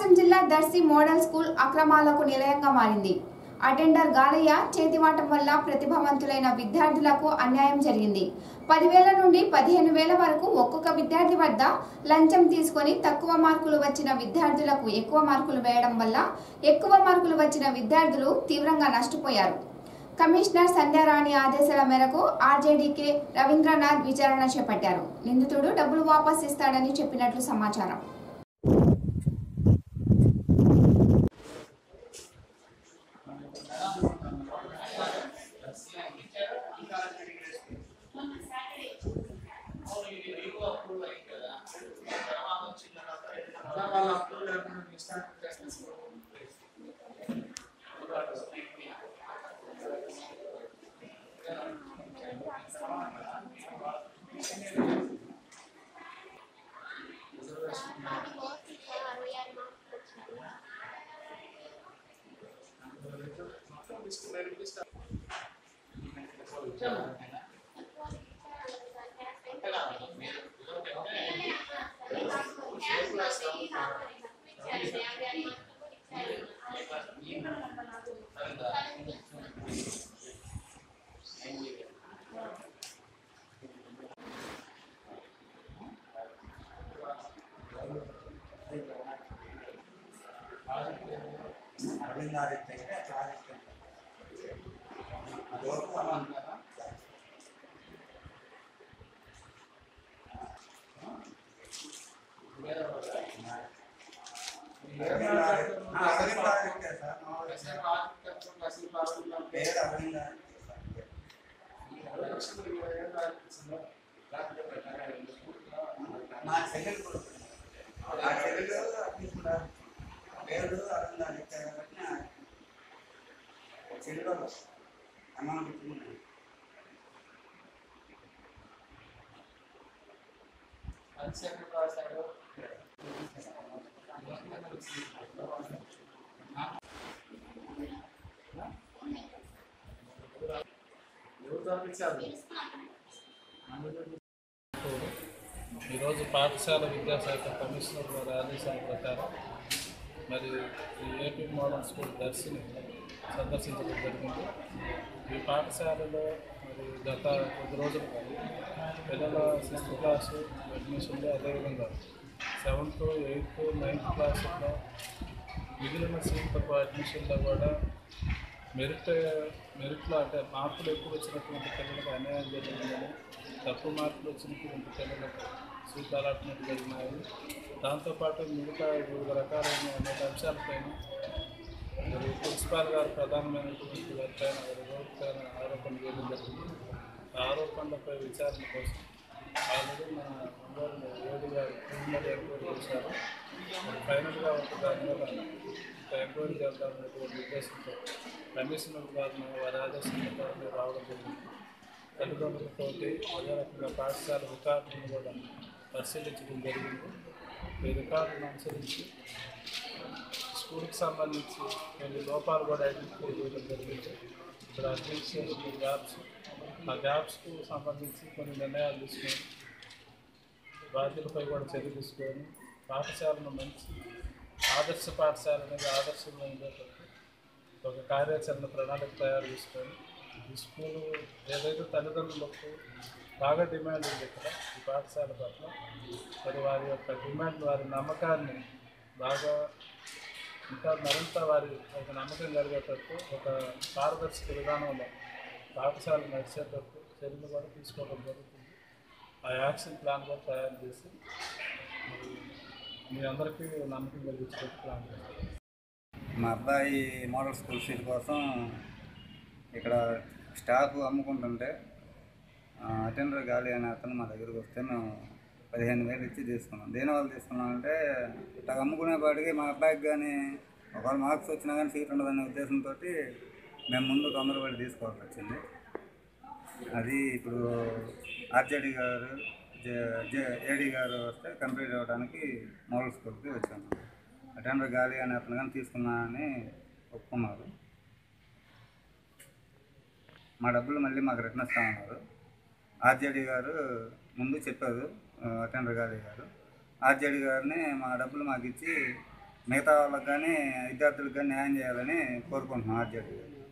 ప్రకాశం జిల్లా Darsi model school అక్రమాలకు నిలయంగా మారింది అటెండర్ గాలయ్య చేతివాటం వల్ల ప్రతిభావంతులైన విద్యార్థులకు అన్యాయం జరిగింది పదివేల నుండి పదిహేను వేల వరకు ఒక్కొక్క విద్యార్థి వద్ద లంచం తీసుకొని తక్కువ మార్కులు వచ్చిన విద్యార్థులకు ఎక్కువ మార్కులు వేయడం వల్ల ఎక్కువ మార్కులు వచ్చిన విద్యార్థులు తీవ్రంగా నష్టపోయారు కమిషనర్ సంధ్యారాణి ఆదేశాల మేరకు ఆర్జేడీకే రవీంద్రనాథ్ విచారణ చేపట్టారు నిందితుడు డబ్బులు వాపస్ ఇస్తాడని చెప్పినట్లు సమాచారం మా చెల్లెలు కూడా ఆ చెల్లెలు తీసుకున్నారు పేరు అరుందని ఇచ్చారు కాబట్టి నా చెల్లెలు అమౌంట్ ఇచ్చుకున్నాను ఈరోజు పాఠశాల విద్యాశాఖ కమిషనర్ గారి ఆదేశాల ప్రకారం మరి ఈ ఏపీ మోడల్ స్కూల్ దర్శిని సందర్శించడం జరిగింది ఈ పాఠశాలలో మరి గత కొద్ది రోజులుగా పిల్లల సిక్స్త్ క్లాసు అడ్మిషన్లు అదేవిధంగా సెవెంత్ ఎయిత్ నైన్త్ క్లాసుల్లో మిగిలిన సీట్లకు అడ్మిషన్లో కూడా మెరిట్ మెరిట్లో అంటే మార్కులు ఎక్కువ వచ్చినటువంటి పిల్లలకు అన్యాయం జరిగిందని తక్కువ మార్కులు వచ్చినటువంటి పిల్లలకు సీట్ అలాట్మెంట్ జరిగినాయి దాంతోపాటు మిగతా వివిధ రకాలైన అనేక అంశాలపైన మరి ప్రిన్సిపాల్ గారు ప్రధానమైనటువంటి వారిపైన విరోధమైన ఆరోపణ చేయడం జరిగింది ఆ ఆరోపణలపై విచారణ కోసం ఆల్రెడీ మన అందరూ ఏడు గారు ప్రిలిమినరీ ఎంక్వైరీ చేశారు మరి ఫైనల్గా ఒక దాని మీద ఒక ఎంక్వైరీ చేద్దామనేటువంటి ఉద్దేశంతో కమిషనర్ గారిని వారి ఆదేశం ప్రకారం రావడం జరిగింది తల్లిదండ్రులతోటి అదే రకంగా పాఠశాల రికార్డులను కూడా పరిశీలించడం జరిగింది ఈ రికార్డులను అనుసరించి స్కూల్కి సంబంధించి కొన్ని లోపాలు కూడా ఐడెంటిఫై చేయడం జరిగింది ఇక్కడ అడ్మినిస్ట్రేషన్ గ్యాప్స్ ఆ గ్యాప్స్కు సంబంధించి కొన్ని నిర్ణయాలు తీసుకొని బాధ్యులపై కూడా చర్య తీసుకొని పాఠశాలను మంచి ఆదర్శ పాఠశాల అనేది ఆదర్శంగా ఉండేటట్టు ఒక కార్యాచరణ ప్రణాళిక తయారు చేసుకొని ఈ స్కూలు ఏదైతే తల్లిదండ్రులకు బాగా డిమాండ్ ఉంది ఇక్కడ ఈ పాఠశాల పట్ల మరి వారి యొక్క డిమాండ్ వారి నమ్మకాన్ని బాగా ఇంకా మరింత వారి ఒక నమ్మకం కలిగేటట్టు ఒక పారదర్శక విధానంలో పాఠశాల నడిచేటట్టు చర్యలు కూడా తీసుకోవడం జరుగుతుంది ఆ యాక్షన్ ప్లాన్ కూడా తయారు చేసి మరి మీ అందరికీ నమ్మకం కలిగించేటట్టు ప్లాన్ చేస్తాం మా అబ్బాయి మోడల్ స్కూల్ సీట్ కోసం ఇక్కడ స్టాఫ్ అమ్ముకుంటుంటే ఆ, అటెండర్ గాలి అనే అతను మా దగ్గరికి వస్తే మేము పదిహేను వేలు ఇచ్చి తీసుకున్నాం దేనివల్ల తీసుకున్నామంటే ఇట్లా అమ్ముకునే పాటికి మా అబ్బాయికి కానీ ఒకవేళ మార్క్స్ వచ్చినా కానీ సీట్ ఉండదనే ఉద్దేశంతో మేము ముందు తొందరపడి తీసుకోవాల్సి వచ్చింది అది ఇప్పుడు ఆర్జేడి గారు జే జే ఏడి గారు వస్తే కంప్లీట్ అవ్వడానికి మోడల్ స్కూల్కి వచ్చాము అటెండర్ గాలి అనే అతను కానీ తీసుకున్నానని ఒప్పుకున్నారు మా డబ్బులు మళ్ళీ మాకు రిటర్న్ ఇస్తామన్నారు ఆర్జేడి గారు ముందు చెప్పారు ఆ, అటెండర్ గాలి గారు ఆర్జేడి గారిని మా డబ్బులు మాకు ఇచ్చి మిగతా వాళ్ళకి కానీ విద్యార్థులకు కానీ న్యాయం చేయాలని కోరుకుంటున్నాం ఆర్జేడీ